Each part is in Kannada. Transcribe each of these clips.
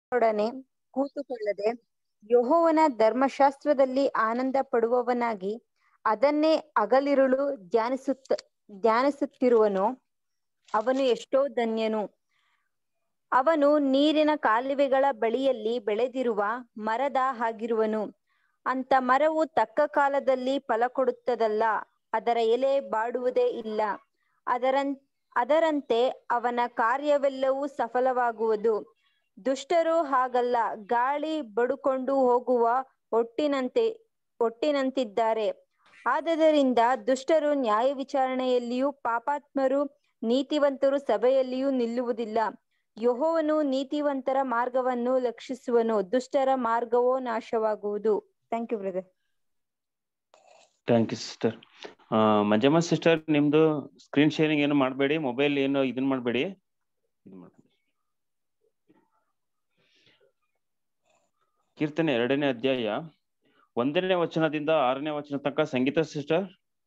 ನೊಡನೆ ಕೂತುಕೊಳ್ಳದೆ ಯೆಹೋವನ ಧರ್ಮಶಾಸ್ತ್ರದಲ್ಲಿ ಆನಂದ ಪಡುವವನಾಗಿ ಅದನ್ನೇ ಹಗಲಿರುಳು ಧ್ಯಾನಿಸುತ್ತ ಧ್ಯಾನಿಸುತ್ತಿರುವನೋ ಅವನು ಎಷ್ಟೋ ಧನ್ಯನು ಅವನು ನೀರಿನ ಕಾಲುವೆಗಳ ಬಳಿಯಲ್ಲಿ ಬೆಳೆದಿರುವ ಮರದ ಹಾಗಿರುವನು ಅಂತ ಮರವು ತಕ್ಕ ಕಾಲದಲ್ಲಿ ಫಲ ಕೊಡುತ್ತದಲ್ಲ ಅದರ ಎಲೆ ಬಾಡುವುದೇ ಇಲ್ಲ ಅದರಂ ಅದರಂತೆ ಅವನ ಕಾರ್ಯವೆಲ್ಲವೂ ಸಫಲವಾಗುವುದು ದುಷ್ಟರು ಹಾಗಲ್ಲ ಗಾಳಿ ಬಡುಕೊಂಡು ಹೋಗುವ ಒಟ್ಟಿನಂತೆ ಒಟ್ಟಿನಂತಿದ್ದಾರೆ ಆದದರಿಂದ ದುಷ್ಟರು ನ್ಯಾಯ ವಿಚಾರಣೆಯಲ್ಲಿಯೂ ಪಾಪಾತ್ಮರು ನೀತಿವಂತರು ಸಭೆಯಲ್ಲಿಯೂ ನಿಲ್ಲುವುದಿಲ್ಲ ಯೆಹೋವನು ನೀತಿವಂತರ ಮಾರ್ಗವನ್ನು ಲಕ್ಷಿಸುವನು ದುಷ್ಟರ ಮಾರ್ಗವೋ ನಾಶವಾಗುವುದು thank you brother thank you sister Manjamma sister ನಿಮ್ದು ಸ್ಕ್ರೀನ್ ಶೇರಿಂಗ್ ಏನು ಮಾಡಬೇಡಿ ಮೊಬೈಲ್ ಏನು ಇದನ್ನ ಮಾಡಬೇಡಿ ಕೀರ್ತನೆ ಎರಡನೇ ಅಧ್ಯಾಯ ಒಂದನೇ ವಚನದಿಂದ ಆರನೇ ವಚನ ತನಕ ಸಂಗೀತ ಸಿಸ್ಟರ್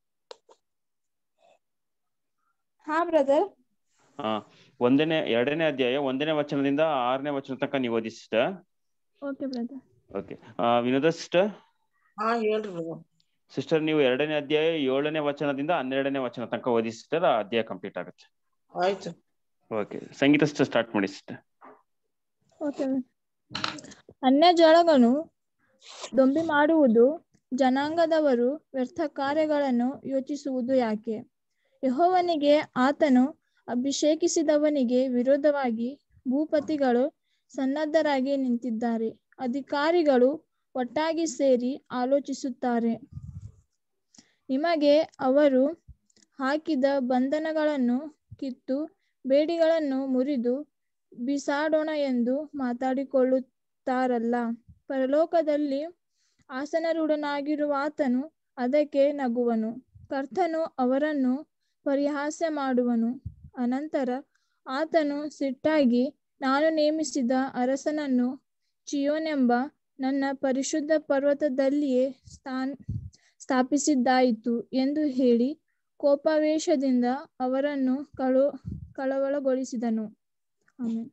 ಹಾ ಬ್ರದರ್ ಹಾ ಒಂದನೇ ಎರಡನೇ ಅಧ್ಯಾಯ ಒಂದನೇ ವಚನದಿಂದ ಆರನೇ ವಚನ ತನಕ ನೀವು ಓದಿ sister okay brother okay Vinoda sister ಹಾ ಹೇಳ್ರಿ brother. ಸಿಸ್ಟರ್ ನೀವು ಎರಡನೇ ಅಧ್ಯಾಯ ಏಳನೇ ವಚನದಿಂದ ಹನ್ನೆರಡನೇ ವಚನ ತನಕ ಓದಿ ಸಿಸ್ಟರ್ ಆ ಅಧ್ಯಾಯ ಕಂಪ್ಲೀಟ್ ಆಗುತ್ತೆ ಆಯ್ತು ಓಕೆ ಸಂಗೀತ ಸಿಸ್ಟರ್ ಸ್ಟಾರ್ಟ್ ಮಾಡಿ ಸಿಸ್ಟರ್ ಓಕೆ ಅನ್ಯ ಜಳಗನು ದೊಂಬಿ ಮಾಡುವುದು ಜನಾಂಗದವರು ವ್ಯರ್ಥ ಕಾರ್ಯಗಳನ್ನು ಯೋಚಿಸುವುದು ಯಾಕೆ ಯೆಹೋವನಿಗೆ ಆತನು ಅಭಿಷೇಕಿಸಿದವನಿಗೆ ವಿರೋಧವಾಗಿ ಭೂಪತಿಗಳು ಸನ್ನದ್ಧರಾಗಿ ನಿಂತಿದ್ದಾರೆ ಅಧಿಕಾರಿಗಳು ಒಟ್ಟಾಗಿ ಸೇರಿ ಆಲೋಚಿಸುತ್ತಾರೆ ನಿಮಗೆ ಅವರು ಹಾಕಿದ ಬಂಧನಗಳನ್ನು ಕಿತ್ತು ಬೇಡಿಗಳನ್ನು ಮುರಿದು ಬಿಸಾಡೋಣ ಎಂದು ಮಾತಾಡಿಕೊಳ್ಳುತ್ತಾರಲ್ಲ ಪರಲೋಕದಲ್ಲಿ ಆಸನರೂಢನಾಗಿರುವ ಆತನು ಅದಕ್ಕೆ ನಗುವನು ಕರ್ತನು ಅವರನ್ನು ಪರಿಹಾಸ್ಯ ಮಾಡುವನು ಅನಂತರ ಆತನು ಸಿಟ್ಟಾಗಿ ನಾನು ನೇಮಿಸಿದ ಅರಸನನ್ನು ಚಿಯೋನೆಂಬ ನನ್ನ ಪರಿಶುದ್ಧ ಪರ್ವತದಲ್ಲಿಯೇ ಸ್ಥಾನ್ ಸ್ಥಾಪಿಸಿದ್ದಾಯಿತು ಎಂದು ಹೇಳಿ ಕೋಪಾವೇಶದಿಂದ ಅವರನ್ನು ಕಳು ಕಳವಳಗೊಳಿಸಿದನು ಆಮೇಲೆ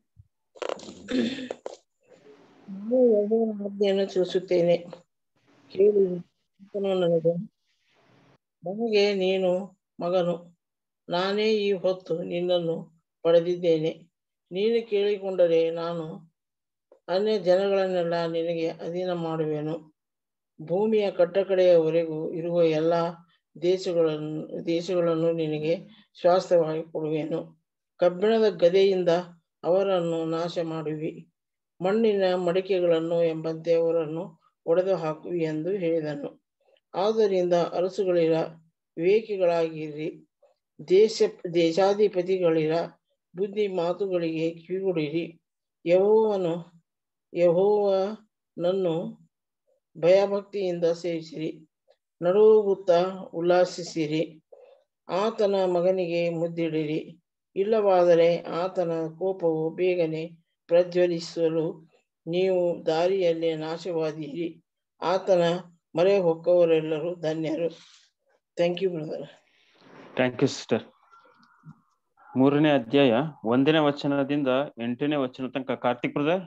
ನಾನು ಯೆಹೋವನ ಆಜ್ಞೆಯನ್ನು ತಿಳಿಸುತ್ತೇನೆ ಕೇಳಿ ಆತನು ನನಗೆ ನನಗೆ ನೀನು ಮಗನು ನಾನೇ ಈ ಹೊತ್ತು ನಿನ್ನನ್ನು ಪಡೆದಿದ್ದೇನೆ ನೀನು ಕೇಳಿಕೊಂಡರೆ ನಾನು ಅನ್ಯ ಜನಗಳನ್ನೆಲ್ಲ ನಿನಗೆ ಅಧೀನ ಮಾಡುವೆನು ಭೂಮಿಯ ಕಟ್ಟಕಡೆಯವರೆಗೂ ಇರುವ ಎಲ್ಲ ದೇಶಗಳನ್ನು ದೇಶಗಳನ್ನು ನಿನಗೆ ಸ್ವಾಸ್ಥ್ಯವಾಗಿ ಕೊಡುವೆನು ಕಬ್ಬಿಣದ ಗದೆಯಿಂದ ಅವರನ್ನು ನಾಶ ಮಾಡುವಿ ಮಣ್ಣಿನ ಮಡಿಕೆಗಳನ್ನು ಎಂಬಂತೆ ಅವರನ್ನು ಒಡೆದು ಹಾಕುವಿ ಎಂದು ಹೇಳಿದನು ಆದ್ದರಿಂದ ಅರಸುಗಳಿರ ವಿವೇಕಿಗಳಾಗಿರಿ ದೇಶ ದೇಶಾಧಿಪತಿಗಳಿರ ಬುದ್ಧಿ ಮಾತುಗಳಿಗೆ ಕಿವಿಗೊಡಿರಿ ಯಹೋವನು ಯಹೋವನನ್ನು ಭಯಭಕ್ತಿಯಿಂದ ಸೇವಿಸಿರಿ ನಡುಗುತ್ತಾ ಉಲ್ಲಾಸಿಸಿರಿ ಆತನ ಮಗನಿಗೆ ಮುದ್ದಿಡಿರಿ ಇಲ್ಲವಾದರೆ ಆತನ ಕೋಪವು ಬೇಗನೆ ಪ್ರಜ್ವಲಿಸಲು ನೀವು ದಾರಿಯಲ್ಲಿ ನಾಶವಾದೀರಿ ಆತನ ಮರೆ ಹೊಕ್ಕವರೆಲ್ಲರೂ ಧನ್ಯರು thank you brother thank you sister ಮೂರನೇ ಅಧ್ಯಾಯ ಒಂದನೇ ವಚನದಿಂದ ಎಂಟನೇ ವಚನ ತನಕ ಕಾರ್ತಿಕ್ ಬ್ರದರ್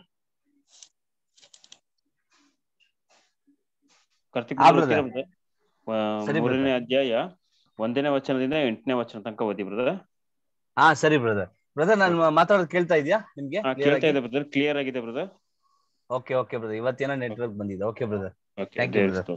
ಕಾರ್ತಿಕ್ ಹಾ, brother brother. ಓದ್ತೀರಾ brother? ಆ, ಸರಿ, ಮೂರನೇ brother. ಅಧ್ಯಾಯ ಒಂದನೇ ವಚನದಿಂದ ಎಂಟನೇ ವಚನ ತನಕ ಓದಿ ಬ್ರದರ್ ಹಾ ಸರಿ ಬ್ರದರ್ ಬ್ರದರ್ ನಾನು ಮಾತಾಡೋದು ಕೇಳ್ತಾ ಇದೆಯಾ ನಿಮ್ಗೆ ಕೇಳ್ತಾ ಇದೆ ಬ್ರದರ್ ಕ್ಲಿಯರ್ ಆಗಿದೆ ಬ್ರದರ್ ಓಕೆ ಓಕೆ ಬ್ರದರ್ ಇವತ್ತೇನೋ ನೆಟ್ವರ್ಕ್ ಬಂದಿದೆ okay brother okay Thank you, brother.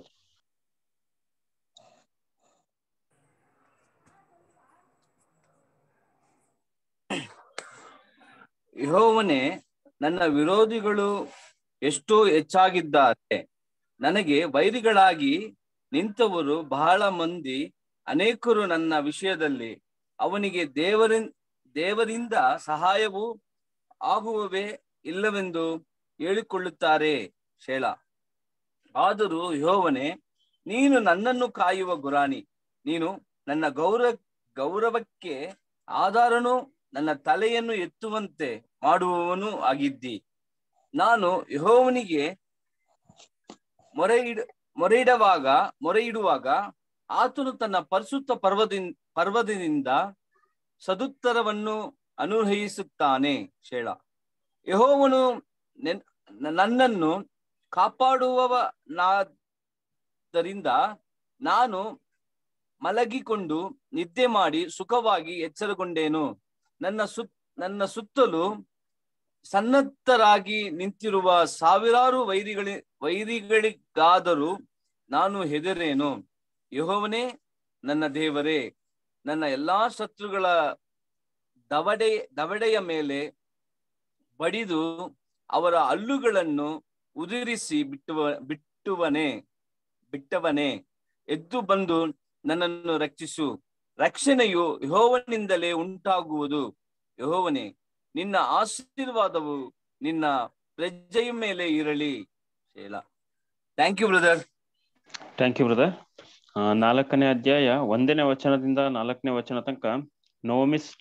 ಯೆಹೋವನೇ ನನ್ನ ವಿರೋಧಿಗಳು ಎಷ್ಟೋ ಹೆಚ್ಚಾಗಿದ್ದಾರೆ ನನಗೆ ವೈರಿಗಳಾಗಿ ನಿಂತವರು ಬಹಳ ಮಂದಿ ಅನೇಕರು ನನ್ನ ವಿಷಯದಲ್ಲಿ ಅವನಿಗೆ ದೇವರಿನ್ ದೇವರಿಂದ ಸಹಾಯವು ಆಗುವವೇ ಇಲ್ಲವೆಂದು ಹೇಳಿಕೊಳ್ಳುತ್ತಾರೆ ಶೇಳ ಆದರೂ ಯೆಹೋವನೇ ನೀನು ನನ್ನನ್ನು ಕಾಯುವ ಗುರಾಣಿ ನೀನು ನನ್ನ ಗೌರವ ಗೌರವಕ್ಕೆ ಆಧಾರನು ನನ್ನ ತಲೆಯನ್ನು ಎತ್ತುವಂತೆ ಮಾಡುವವನು ಆಗಿದ್ದಿ ನಾನು ಯೆಹೋವನಿಗೆ ಮೊರೆ ಇಡ ಮೊರೆ ಇಡುವಾಗ ಮೊರೆ ಇಡುವಾಗ ಆತನು ತನ್ನ ಪರಿಶುದ್ಧ ಪರ್ವದಿಂದ ಪರ್ವತದಿಂದ ಸದುತ್ತರವನ್ನು ಅನುಗ್ರಹಿಸುತ್ತಾನೆ ಶೇಳ ಯೆಹೋವನು ನೆನ್ ನನ್ನನ್ನು ಕಾಪಾಡುವವನಾದ್ದರಿಂದ ನಾನು ಮಲಗಿಕೊಂಡು ನಿದ್ದೆ ಮಾಡಿ ಸುಖವಾಗಿ ಎಚ್ಚರಗೊಂಡೇನು ನನ್ನ ಸುತ್ ನನ್ನ ಸುತ್ತಲೂ ಸನ್ನದ್ಧರಾಗಿ ನಿಂತಿರುವ ಸಾವಿರಾರು ವೈರಿಗಳಿ ವೈರಿಗಳಿಗಾದರೂ ನಾನು ಹೆದರೇನು ಯೆಹೋವನೇ ನನ್ನ ದೇವರೇ ನನ್ನ ಎಲ್ಲಾ ಶತ್ರುಗಳ ದವಡೆ ದವಡೆಯ ಮೇಲೆ ಬಡಿದು ಅವರ ಹಲ್ಲುಗಳನ್ನು ಉದುರಿಸಿ ಬಿಟ್ಟುವ ಬಿಟ್ಟುವನೇ ಬಿಟ್ಟವನೇ ಎದ್ದು ಬಂದು ನನ್ನನ್ನು ರಕ್ಷಿಸು ರಕ್ಷಣೆಯು ಯಹೋವನಿಂದಲೇ ಉಂಟಾಗುವುದು ಯಹೋವನೇ ನಿನ್ನ ಆಶೀರ್ವಾದವು ನಿನ್ನ ಪ್ರಜೆಯ ಮೇಲೆ ಇರಲಿ ಶೇಲ thank you brother thank you brother ನಾಲ್ಕನೇ ಅಧ್ಯಾಯ ಒಂದನೇ ವಚನದಿಂದ ನಾಲ್ಕನೇ ವಚನ ತನಕ ನೋಮಿಸ್ಟ್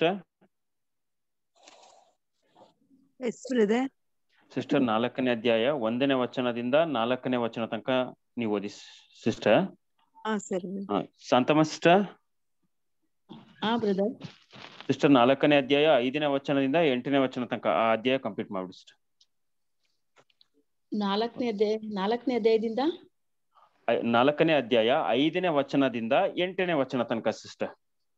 ಎಸ್ ಬ್ರದರ್ ಸಿಸ್ಟರ್ ನಾಲ್ಕನೇ ಅಧ್ಯಾಯ ಒಂದನೇ ವಚನದಿಂದ ನಾಲ್ಕನೇ ವಚನ ತನಕ ನೀವು ಓದಿ ಸಿಸ್ಟರ್ ಹಾ ಸರಿ ಶಾಂತಮ್ಮ ಸಿಸ್ಟರ್ ಹಾ ಬ್ರದರ್ ಸಿಸ್ಟರ್ ನಾಲ್ಕನೇ ಅಧ್ಯಾಯ ಐದನೇ ವಚನದಿಂದ ಎಂಟನೇ ವಚನ ತನಕ ಆ ಅಧ್ಯಾಯ ಕಂಪ್ಲೀಟ್ ಮಾಡ್ಬಿಡಿ ಸಿಸ್ಟರ್ ನಾಲ್ಕನೇ ಅಧ್ಯಾಯ ನಾಲ್ಕನೇ ಅಧ್ಯಾಯದಿಂದ ಐ- ನಾಲ್ಕನೇ ಅಧ್ಯಾಯ ಐದನೇ ವಚನದಿಂದ ಎಂಟನೇ ವಚನ ತನಕ ಸಿಸ್ಟರ್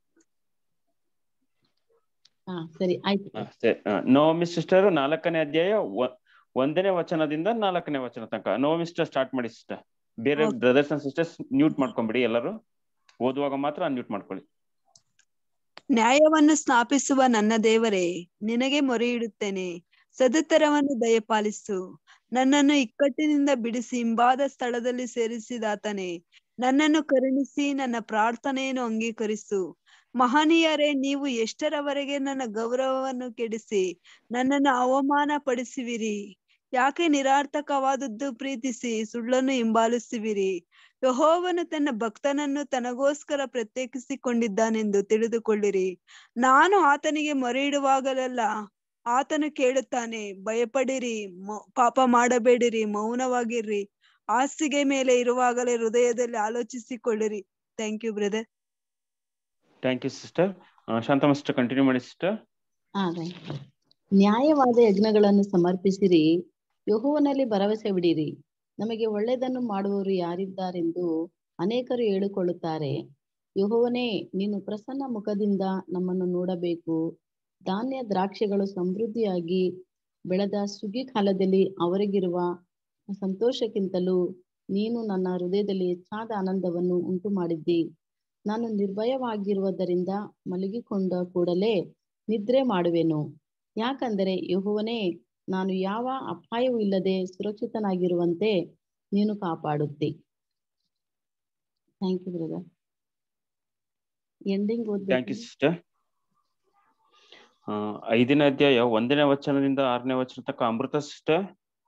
ಹಾ ಸರಿ ಆಯ್ತು ನೋಮಿ ಸಿಸ್ಟರ್ ನಾಲ್ಕನೇ ಅಧ್ಯಾಯ ಒ- ಒಂದನೇ ವಚನದಿಂದ ನಾಲ್ಕನೇ ವಚನ ತನಕ ನೋಮಿ ಸಿಸ್ಟರ್ ಸ್ಟಾರ್ಟ್ ಮಾಡಿ ಸಿಸ್ಟರ್ ಬೇರೆ Okay. Brothers and sisters mute ಮಾಡ್ಕೊಂಬಿಡಿ ಎಲ್ಲರೂ ಓದುವಾಗ ಮಾತ್ರ ಅನ್ಮ್ಯೂಟ್ ಮಾಡ್ಕೊಳ್ಳಿ ನ್ಯಾಯವನ್ನು ಸ್ಥಾಪಿಸುವ ನನ್ನ ದೇವರೇ ನಿನಗೆ ಮೊರೆಯಿಡುತ್ತೇನೆ ಸದುತ್ತರವನ್ನು ದಯಪಾಲಿಸು ನನ್ನನ್ನು ಇಕ್ಕಟ್ಟಿನಿಂದ ಬಿಡಿಸಿ ಹಿಂಬಾದ ಸ್ಥಳದಲ್ಲಿ ಸೇರಿಸಿದಾತನೇ ನನ್ನನ್ನು ಕರುಣಿಸಿ ನನ್ನ ಪ್ರಾರ್ಥನೆಯನ್ನು ಅಂಗೀಕರಿಸು ಮಹನೀಯರೇ ನೀವು ಎಷ್ಟರವರೆಗೆ ನನ್ನ ಗೌರವವನ್ನು ಕೆಡಿಸಿ ನನ್ನನ್ನು ಅವಮಾನ ಪಡಿಸುವಿರಿ ಯಾಕೆ ನಿರಾರ್ಥಕವಾದದ್ದು ಪ್ರೀತಿಸಿ ಸುಳ್ಳನ್ನು ಹಿಂಬಾಲಿಸುವಿರಿ ಯಹೋವನು ತನ್ನ ಭಕ್ತನನ್ನು ತನಗೋಸ್ಕರ ಪ್ರತ್ಯೇಕಿಸಿಕೊಂಡಿದ್ದಾನೆಂದು ತಿಳಿದುಕೊಳ್ಳಿರಿ ನಾನು ಆತನಿಗೆ ಮೊರೆಯಿಡುವಾಗಲೆಲ್ಲ ಆತನು ಕೇಳುತ್ತಾನೆ ಭಯಪಡಿರಿ ಮೌ- ಪಾಪ ಮಾಡಬೇಡಿರಿ ಮೌನವಾಗಿರ್ರಿ ಹಾಸಿಗೆ ಮೇಲೆ ಇರುವಾಗಲೇ ಹೃದಯದಲ್ಲಿ ಆಲೋಚಿಸಿಕೊಳ್ಳಿರಿ thank you brother thank you sister Shanthamma sister continue ಮಾಡಿ ಸಿಸ್ಟರ್ ಹಾ right. ನ್ಯಾಯವಾದ ಯಜ್ಞಗಳನ್ನು ಸಮರ್ಪಿಸಿರಿ ಯೆಹೋವನಲ್ಲಿ ಭರವಸೆ ಬಿಡಿರಿ ನಮಗೆ ಒಳ್ಳೆಯದನ್ನು ಮಾಡುವವರು ಯಾರಿದ್ದಾರೆಂದು ಅನೇಕರು ಹೇಳಿಕೊಳ್ಳುತ್ತಾರೆ ಯೆಹೋವನೇ ನೀನು ಪ್ರಸನ್ನ ಮುಖದಿಂದ ನಮ್ಮನ್ನು ನೋಡಬೇಕು ಧಾನ್ಯ ದ್ರಾಕ್ಷಿಗಳು ಸಮೃದ್ಧಿಯಾಗಿ ಬೆಳೆದ ಸುಗ್ಗಿ ಕಾಲದಲ್ಲಿ ಅವರಿಗಿರುವ ಸಂತೋಷಕ್ಕಿಂತಲೂ ನೀನು ನನ್ನ ಹೃದಯದಲ್ಲಿ ಹೆಚ್ಚಾದ ಆನಂದವನ್ನು ಉಂಟು ಮಾಡಿದ್ದಿ ನಾನು ನಿರ್ಭಯವಾಗಿರುವುದರಿಂದ ಮಲಗಿಕೊಂಡ ಕೂಡಲೇ ನಿದ್ರೆ ಮಾಡುವೆನು ಯಾಕಂದರೆ ಯೆಹೋವನೇ ನಾನು ಯಾವ ಅಪಾಯವೂ ಇಲ್ಲದೆ ಸುರಕ್ಷಿತನಾಗಿರುವಂತೆ ನೀನು ಕಾಪಾಡುತ್ತಿ thank you brother ending thank you ಓದ್ಬೇಕು ಸಿಸ್ಟರ್ ಐದನೇ ಅಧ್ಯಾಯ ಒಂದನೇ ವಚನದಿಂದ ಆರನೇ ವಚನ ತನಕ ಅಮೃತ ಸಿಸ್ಟರ್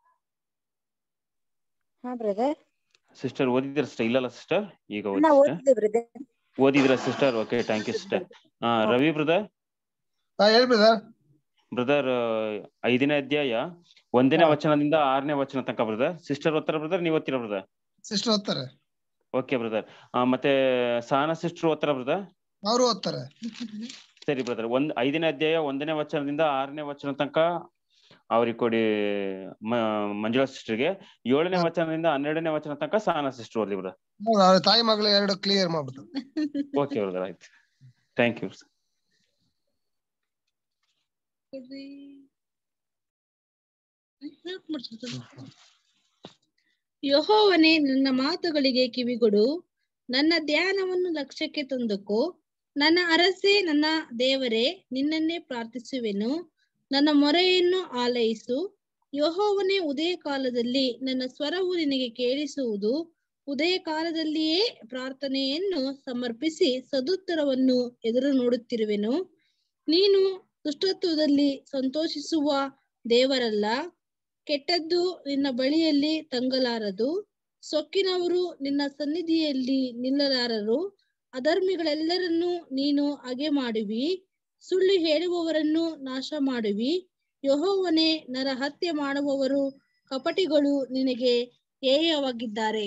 ಹಾ ಬ್ರದರ್ ಸಿಸ್ಟರ್ ಓದಿದ್ರ ಸಿಸ್ಟರ್ ಇಲ್ಲಲ್ಲ ಸಿಸ್ಟರ್ ಈಗ ಓದಿ ನಾ ಸಿಸ್ಟರ್ ಓದಿದ್ದೆ ಬ್ರದರ್ ಓದಿದ್ರ sister okay thank you sister Ravi brother ಹಾ ಹೇಳಿ ಬ್ರದರ್ ಬ್ರದರ್ ಐದನೇ ಅಧ್ಯಾಯ ಒಂದನೇ ಹಾ. ವಚನದಿಂದ ಆರನೇ ವಚನ ತನಕ ಬ್ರದರ್ ಸಿಸ್ಟರ್ ಓದ್ತಾರ ಬ್ರದರ್ ನೀವ್ ಓದ್ತೀರಾ ಬ್ರದರ್ ಸಿಸ್ಟರ್ ಓದ್ತಾರೆ ಓಕೆ ಬ್ರದರ್ ಮತ್ತೆ ಸಹನಾ ಸಿಸ್ಟರ್ ಓದ್ತಾರ ಬ್ರದರ್ ಅವರು ಓದ್ತಾರೆ ಸರಿ ಬ್ರದರ್ ಒಂದ್ ಐದನೇ ಅಧ್ಯಾಯ ಒಂದನೇ ವಚನದಿಂದ ಆರನೇ ವಚನ ತನಕ ಅವ್ರಿಗೆ ಕೊಡಿ ಮ- ಮಂಜುಳಾ ಸಿಸ್ಟರ್ಗೆ ಏಳನೇ ಹಾ. ವಚನದಿಂದ ಹನ್ನೆರಡನೇ ವಚನ ತನಕ ಸಹನಾ ಸಿಸ್ಟರ್ ಓದ್ಲಿ ಬ್ರದರ್ ಹೌದು, ಅವ್ರ ತಾಯಿ ಮಗಳು ಎರಡು ಕ್ಲಿಯರ್ ಮಾಡ್ಬಿಟ್ಟು ಓಕೆ ಬ್ರದರ್ ಆಯ್ತು ಥ್ಯಾಂಕ್ ಯು ಯೆಹೋವನೇ ನನ್ನ ಮಾತುಗಳಿಗೆ ಕಿವಿಗೊಡು ನನ್ನ ಧ್ಯಾನವನ್ನು ಲಕ್ಷ್ಯಕ್ಕೆ ತಂದುಕೋ ನನ್ನ ಅರಸೆ ನನ್ನ ದೇವರೇ ನಿನ್ನನ್ನೇ ಪ್ರಾರ್ಥಿಸುವೆನು ನನ್ನ ಮೊರೆಯನ್ನು ಆಲೈಸು ಯೆಹೋವನೇ ಉದಯ ಕಾಲದಲ್ಲಿ ನನ್ನ ಸ್ವರವು ನಿನಗೆ ಕೇಳಿಸುವುದು ಉದಯ ಕಾಲದಲ್ಲಿಯೇ ಪ್ರಾರ್ಥನೆಯನ್ನು ಸಮರ್ಪಿಸಿ ಸದುತ್ತರವನ್ನು ಎದುರು ನೋಡುತ್ತಿರುವೆನು ನೀನು ದುಷ್ಟತ್ವದಲ್ಲಿ ಸಂತೋಷಿಸುವ ದೇವರಲ್ಲ ಕೆಟ್ಟದ್ದು ನಿನ್ನ ಬಳಿಯಲ್ಲಿ ತಂಗಲಾರದು ಸೊಕ್ಕಿನವರು ನಿನ್ನ ಸನ್ನಿಧಿಯಲ್ಲಿ ನಿಲ್ಲಲಾರರು ಅಧರ್ಮಿಗಳೆಲ್ಲರನ್ನೂ ನೀನು ಹಗೆ ಮಾಡುವಿ ಸುಳ್ಳು ಹೇಳುವವರನ್ನು ನಾಶ ಮಾಡುವಿ ಯೆಹೋವನೇ ನರ ಹತ್ಯೆ ಮಾಡುವವರು ಕಪಟಿಗಳು ನಿನಗೆ ಹೇಯವಾಗಿದ್ದಾರೆ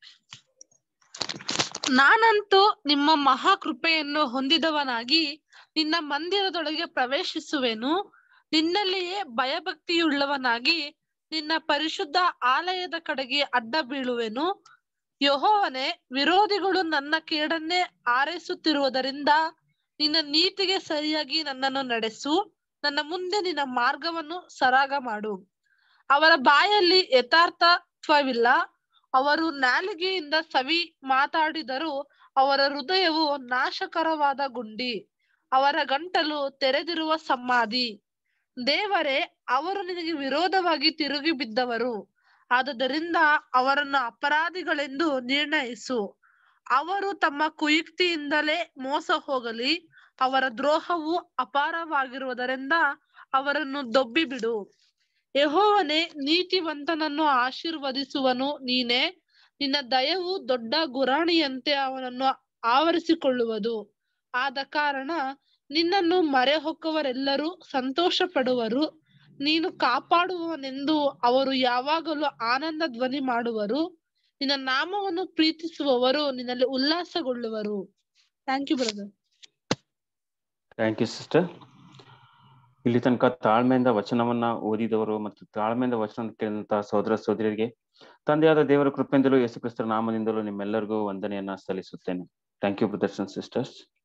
ನಾನಂತೂ ನಿಮ್ಮ ಮಹಾಕೃಪೆಯನ್ನು ಹೊಂದಿದವನಾಗಿ ನಿನ್ನ ಮಂದಿರದೊಳಗೆ ಪ್ರವೇಶಿಸುವೆನು ನಿನ್ನಲ್ಲಿಯೇ ಭಯಭಕ್ತಿಯುಳ್ಳವನಾಗಿ ನಿನ್ನ ಪರಿಶುದ್ಧ ಆಲಯದ ಕಡೆಗೆ ಅಡ್ಡ ಬೀಳುವೆನು ಯೆಹೋವನೇ ವಿರೋಧಿಗಳು ನನ್ನ ಕೇಡನ್ನೇ ಆರೈಸುತ್ತಿರುವುದರಿಂದ ನಿನ್ನ ನೀತಿಗೆ ಸರಿಯಾಗಿ ನನ್ನನ್ನು ನಡೆಸು ನನ್ನ ಮುಂದೆ ನಿನ್ನ ಮಾರ್ಗವನ್ನು ಸರಾಗ ಮಾಡು ಅವರ ಬಾಯಲ್ಲಿ ಯಥಾರ್ಥತ್ವವಿಲ್ಲ ಅವರು ನಾಲಿಗೆಯಿಂದ ಸವಿ ಮಾತಾಡಿದರೂ ಅವರ ಹೃದಯವು ನಾಶಕರವಾದ ಗುಂಡಿ ಅವರ ಗಂಟಲು ತೆರೆದಿರುವ ಸಮಾಧಿ ದೇವರೇ ಅವರು ನಿನಗೆ ವಿರೋಧವಾಗಿ ತಿರುಗಿ ಬಿದ್ದವರು ಆದುದರಿಂದ ಅವರನ್ನು ಅಪರಾಧಿಗಳೆಂದು ನಿರ್ಣಯಿಸು ಅವರು ತಮ್ಮ ಕುಯುಕ್ತಿಯಿಂದಲೇ ಮೋಸ ಹೋಗಲಿ ಅವರ ದ್ರೋಹವು ಅಪಾರವಾಗಿರುವುದರಿಂದ ಅವರನ್ನು ದೊಬ್ಬಿ ಬಿಡು ಯೆಹೋವನೇ ನೀತಿವಂತನನ್ನು ಆಶೀರ್ವದಿಸುವನು ನೀನೇ ನಿನ್ನ ದಯವು ದೊಡ್ಡ ಗುರಾಣಿಯಂತೆ ಅವನನ್ನು ಆವರಿಸಿಕೊಳ್ಳುವುದು ಆದ ಕಾರಣ ನಿನ್ನನ್ನು ಮರೆಹೊಕ್ಕವರೆಲ್ಲರೂ ಸಂತೋಷ ಪಡುವರು ನೀನು ಕಾಪಾಡುವವನೆಂದು ಅವರು ಯಾವಾಗಲೂ ಆನಂದ ಧ್ವನಿ ಮಾಡುವರು ನಿನ್ನ ನಾಮವನ್ನು ಪ್ರೀತಿಸುವವರು ನಿನ್ನಲ್ಲಿ ಉಲ್ಲಾಸಗೊಳ್ಳುವರು thank you brother thank you sister ಇಲ್ಲಿ ತನಕ ತಾಳ್ಮೆಯಿಂದ ವಚನವನ್ನ ಓದಿದವರು ಮತ್ತು ತಾಳ್ಮೆಯಿಂದ ವಚನ ಕೇಳಿದಂತಹ ಸಹೋದರ ಸಹೋದರಿಯರಿಗೆ ತಂದೆಯಾದ ದೇವರ ಕೃಪೆಯಿಂದಲೂ ಯೇಸು ಕ್ರಿಸ್ತರ ನಾಮದಿಂದಲೂ ನಿಮ್ಮೆಲ್ಲರಿಗೂ ವಂದನೆಯನ್ನ ಸಲ್ಲಿಸುತ್ತೇನೆ thank you brothers and sisters